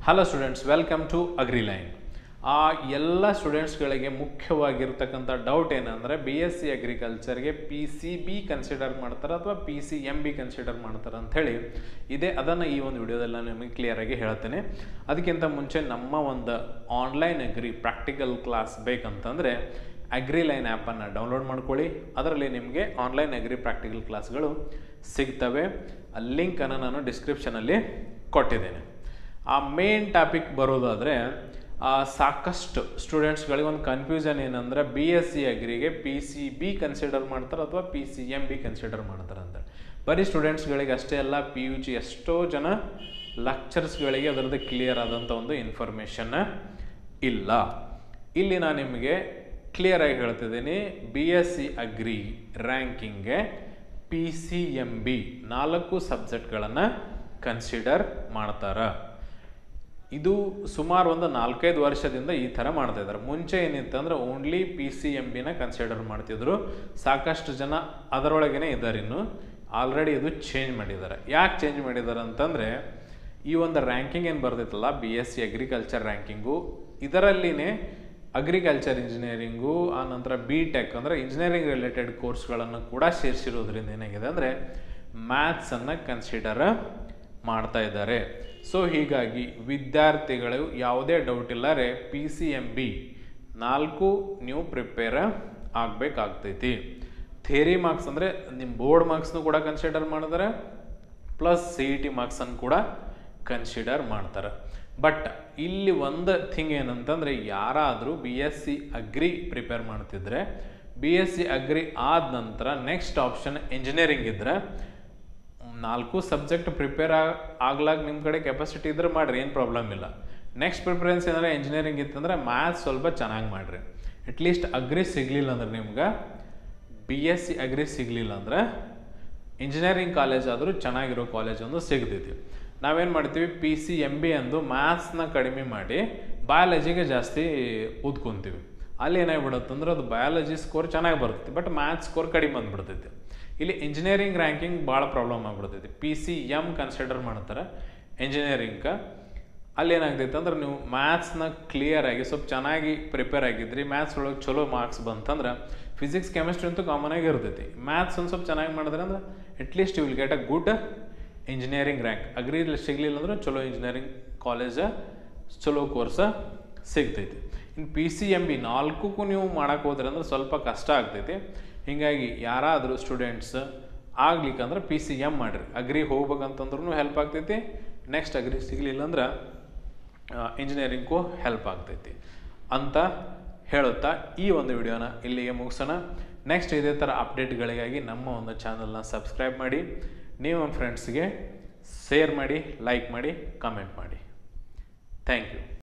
hello students welcome to Agriline ಆ ಎಲ್ಲ ಸ್ಟೂಡೆಂಟ್ಸ್ಗಳಿಗೆ ಮುಖ್ಯವಾಗಿರ್ತಕ್ಕಂಥ ಡೌಟ್ ಏನಂದರೆ ಬಿ ಎಸ್ ಸಿ ಅಗ್ರಿಕಲ್ಚರ್ಗೆ ಪಿ ಸಿ ಬಿ ಕನ್ಸಿಡರ್ ಮಾಡ್ತಾರೆ ಅಥವಾ P C M B consider ಮಾಡ್ತಾರೆ ಅಂಥೇಳಿ ಇದೆ ಅದನ್ನು ಈ ಒಂದು ವಿಡಿಯೋದಲ್ಲಿ ನಾನು ನಿಮಗೆ ಕ್ಲಿಯರಾಗಿ ಹೇಳ್ತೇನೆ ಅದಕ್ಕಿಂತ ಮುಂಚೆ ನಮ್ಮ ಒಂದು ಆನ್ಲೈನ್ ಅಗ್ರಿ ಪ್ರಾಕ್ಟಿಕಲ್ ಕ್ಲಾಸ್ ಬೇಕಂತಂದರೆ ಅಗ್ರಿಲೈನ್ ಆ್ಯಪನ್ನು ಡೌನ್ಲೋಡ್ ಮಾಡ್ಕೊಳ್ಳಿ ಅದರಲ್ಲಿ ನಿಮಗೆ ಆನ್ಲೈನ್ ಅಗ್ರಿ ಪ್ರಾಕ್ಟಿಕಲ್ ಕ್ಲಾಸ್ಗಳು ಸಿಗ್ತವೆ ಆ ಲಿಂಕನ್ನು ನಾನು ಡಿಸ್ಕ್ರಿಪ್ಷನಲ್ಲಿ ಕೊಟ್ಟಿದ್ದೇನೆ ಆ ಮೇನ್ ಟಾಪಿಕ್ ಬರೋದಾದರೆ ಸಾಕಷ್ಟು ಸ್ಟೂಡೆಂಟ್ಸ್ಗಳಿಗೆ ಒಂದು ಕನ್ಫ್ಯೂಷನ್ ಏನಂದರೆ ಬಿ ಎಸ್ ಸಿ ಅಗ್ರಿಗೆ ಪಿ ಸಿ ಬಿ ಕನ್ಸಿಡರ್ ಮಾಡ್ತಾರೆ ಅಥವಾ P C M B consider ಮಾಡ್ತಾರೆ ಅಂತ ಬರೀ ಸ್ಟೂಡೆಂಟ್ಸ್ಗಳಿಗೆ ಅಷ್ಟೇ ಅಲ್ಲ ಪಿ ಯು ಜಿ ಎಷ್ಟೋ ಜನ ಲೆಕ್ಚರ್ಸ್ಗಳಿಗೆ ಅದರದ್ದು ಕ್ಲಿಯರ್ ಆದಂಥ ಒಂದು ಇನ್ಫಾರ್ಮೇಷನ್ ಇಲ್ಲ ಇಲ್ಲಿ ನಾನು ನಿಮಗೆ ಕ್ಲಿಯರಾಗಿ ಹೇಳ್ತಿದ್ದೀನಿ ಬಿ ಎಸ್ ಸಿ ಅಗ್ರಿ ರ್ಯಾಂಕಿಂಗ್ಗೆ ಪಿ ಸಿ ಎಮ್ ಬಿ ನಾಲ್ಕು ಸಬ್ಜೆಕ್ಟ್ಗಳನ್ನು ಕನ್ಸಿಡರ್ ಮಾಡ್ತಾರೆ ಇದು ಸುಮಾರು ಒಂದು ನಾಲ್ಕೈದು ವರ್ಷದಿಂದ ಈ ಥರ ಮಾಡ್ತಾ ಇದ್ದಾರೆ ಮುಂಚೆ ಏನಿತ್ತು ಅಂದ್ರೆ ಓನ್ಲಿ ಪಿ ಸಿ ಎಮ್ ಬಿನ ಕನ್ಸಿಡರ್ ಮಾಡ್ತಿದ್ರು ಸಾಕಷ್ಟು ಜನ ಅದರೊಳಗೇನೆ ಇದ್ದಾರೆ ಇನ್ನು ಆಲ್ರೆಡಿ ಇದು ಚೇಂಜ್ ಮಾಡಿದ್ದಾರೆ ಯಾಕೆ ಚೇಂಜ್ ಮಾಡಿದ್ದಾರೆ ಅಂತಂದರೆ ಈ ಒಂದು ರ್ಯಾಂಕಿಂಗ್ ಏನು ಬರ್ತಿತ್ತಲ್ಲ B S C agriculture ranking ಇದರಲ್ಲಿನೇ ಅಗ್ರಿಕಲ್ಚರ್ ಇಂಜಿನಿಯರಿಂಗು ಆ ನಂತರ ಬಿ ಟೆಕ್ ಅಂದರೆ ಇಂಜಿನಿಯರಿಂಗ್ ರಿಲೇಟೆಡ್ ಕೋರ್ಸ್ಗಳನ್ನು ಕೂಡ ಸೇರಿಸಿರೋದ್ರಿಂದ ಏನಾಗಿದೆ ಅಂದರೆ ಮ್ಯಾಥ್ಸನ್ನು ಕನ್ಸಿಡರ್ ಮಾಡ್ತಾ ಇದ್ದಾರೆ ಸೊ ಹೀಗಾಗಿ ವಿದ್ಯಾರ್ಥಿಗಳು ಯಾವುದೇ ಡೌಟ್ ಇಲ್ಲರೆ ಪಿ ಸಿ ಎಮ್ ಬಿ ನಾಲ್ಕು ನೀವು ಪ್ರಿಪೇರ್ ಆಗಬೇಕಾಗ್ತೈತಿ ಥೇರಿ ಮಾರ್ಕ್ಸ್ ಅಂದರೆ ನಿಮ್ಮ ಬೋರ್ಡ್ ಮಾರ್ಕ್ಸ್ನು ಕೂಡ ಕನ್ಸಿಡರ್ ಮಾಡಿದ್ದಾರೆ ಪ್ಲಸ್ ಸಿ ಇ ಟಿ ಮಾರ್ಕ್ಸನ್ನು ಕೂಡ ಕನ್ಸಿಡರ್ ಮಾಡ್ತಾರೆ ಬಟ್ ಇಲ್ಲಿ ಒಂದು ಥಿಂಗ್ ಏನಂತಂದರೆ ಯಾರಾದರೂ B S C agri prepare ಮಾಡ್ತಿದ್ರೆ ಬಿ ಎಸ್ ಸಿ ಅಗ್ರಿ ಆದ ನಂತರ ನೆಕ್ಸ್ಟ್ ಆಪ್ಷನ್ ಇಂಜಿನಿಯರಿಂಗ್ ಇದ್ದರೆ ನಾಲ್ಕು ಸಬ್ಜೆಕ್ಟ್ ಪ್ರಿಪೇರ್ ಆಗ್ಲಾಗ ನಿಮ್ಮ ಕಡೆ ಕೆಪಾಸಿಟಿ ಇದ್ರೆ ಮಾಡಿರಿ ಏನು ಪ್ರಾಬ್ಲಮ್ ಇಲ್ಲ ನೆಕ್ಸ್ಟ್ ಪ್ರಿಫರೆನ್ಸ್ ಏನಾದ್ರೆ ಇಂಜಿನಿಯರಿಂಗ್ ಇತ್ತಂದ್ರೆ ಮ್ಯಾಥ್ಸ್ ಸ್ವಲ್ಪ ಚೆನ್ನಾಗಿ ಮಾಡಿರಿ ಅಟ್ಲೀಸ್ಟ್ ಅಗ್ರಿ ಸಿಗಲಿಲ್ಲ ಅಂದ್ರೆ ನಿಮ್ಗೆ ಬಿ ಎಸ್ ಸಿ ಅಗ್ರಿ ಸಿಗಲಿಲ್ಲ ಅಂದ್ರೆ ಇಂಜಿನಿಯರಿಂಗ್ ಕಾಲೇಜ್ ಆದರೂ ಚೆನ್ನಾಗಿರೋ ಕಾಲೇಜ್ ಒಂದು ಸಿಗ್ತೈತಿ ನಾವೇನು ಮಾಡ್ತೀವಿ ಪಿ ಸಿ ಎಮ್ ಬಿ ಅಂದು ಮ್ಯಾಥ್ಸ್ನ ಕಡಿಮೆ ಮಾಡಿ ಬಯಾಲಜಿಗೆ ಜಾಸ್ತಿ ಓದ್ಕೊತೀವಿ ಅಲ್ಲಿ ಏನಾಗ್ಬಿಡುತ್ತಂದ್ರೆ ಅದು ಬಯಾಲಜಿ ಸ್ಕೋರ್ ಚೆನ್ನಾಗಿ ಬರ್ತೈತಿ ಬಟ್ ಮ್ಯಾಥ್ಸ್ ಸ್ಕೋರ್ ಕಡಿಮೆ ಬಂದ್ಬಿಡ್ತೈತಿ ಇಲ್ಲಿ ಇಂಜಿನಿಯರಿಂಗ್ ರ್ಯಾಂಕಿಂಗ್ ಭಾಳ ಪ್ರಾಬ್ಲಮ್ ಆಗ್ಬಿಡ್ತೈತಿ ಪಿ ಸಿ ಎಮ್ ಕನ್ಸಿಡರ್ ಮಾಡ್ತಾರೆ ಇಂಜಿನಿಯರಿಂಗ್ಗೆ ಅಲ್ಲಿ ಏನಾಗ್ತೈತೆ ಅಂದ್ರೆ ನೀವು ಮ್ಯಾಥ್ಸ್ನ ಕ್ಲಿಯರ್ ಆಗಿ ಸ್ವಲ್ಪ ಚೆನ್ನಾಗಿ ಪ್ರಿಪೇರ್ ಆಗಿದ್ರಿ ಮ್ಯಾಥ್ಸ್ ಒಳಗೆ ಚಲೋ ಮಾರ್ಕ್ಸ್ ಬಂತಂದ್ರೆ ಫಿಸಿಕ್ಸ್ ಕೆಮಿಸ್ಟ್ರಿ ಅಂತೂ ಕಾಮನ್ ಆಗಿ ಇರ್ತೈತಿ ಮ್ಯಾಥ್ಸ್ ಒಂದು ಸ್ವಲ್ಪ ಚೆನ್ನಾಗಿ ಮಾಡಿದ್ರೆ ಅಂದ್ರೆ at least you will get a good engineering rank agri ಸಿಗಲಿಲ್ಲ ಅಂದ್ರೆ ಚಲೋ ಇಂಜಿನಿಯರಿಂಗ್ ಕಾಲೇಜ ಚಲೋ ಕೋರ್ಸ ಸಿಗ್ತೈತಿ ಇನ್ನು ಪಿ ಸಿ ಎಮ್ ಬಿ ನಾಲ್ಕಕ್ಕೂ ನೀವು ಮಾಡಕ್ಕೆ ಹೋದ್ರೆ ಅಂದ್ರೆ ಸ್ವಲ್ಪ ಕಷ್ಟ ಆಗ್ತೈತಿ ಹೀಗಾಗಿ ಯಾರಾದರೂ ಸ್ಟೂಡೆಂಟ್ಸ್ ಆಗ್ಲಿಕ್ಕಂದ್ರೆ ಪಿ ಸಿ ಎಮ್ ಮಾಡಿರಿ ಅಗ್ರಿ ಹೋಗ್ಬೇಕಂತಂದ್ರೂ ಹೆಲ್ಪ್ ಆಗ್ತೈತಿ ನೆಕ್ಸ್ಟ್ ಅಗ್ರಿ ಸಿಗಲಿಲ್ಲ ಅಂದ್ರೆ ಇಂಜಿನಿಯರಿಂಗ್ಗೂ ಹೆಲ್ಪ್ ಆಗ್ತೈತಿ ಅಂತ ಹೇಳುತ್ತಾ ಈ ಒಂದು ವಿಡಿಯೋನ ಇಲ್ಲಿಗೆ ಮುಗಿಸೋಣ ನೆಕ್ಸ್ಟ್ ಇದೇ ಥರ ಅಪ್ಡೇಟ್ಗಳಿಗಾಗಿ ನಮ್ಮ ಒಂದು ಚಾನಲ್ನ ಸಬ್ಸ್ಕ್ರೈಬ್ ಮಾಡಿ ನೀವು ನಮ್ಮ ಫ್ರೆಂಡ್ಸ್ಗೆ ಶೇರ್ ಮಾಡಿ ಲೈಕ್ ಮಾಡಿ ಕಮೆಂಟ್ ಮಾಡಿ ಥ್ಯಾಂಕ್ ಯು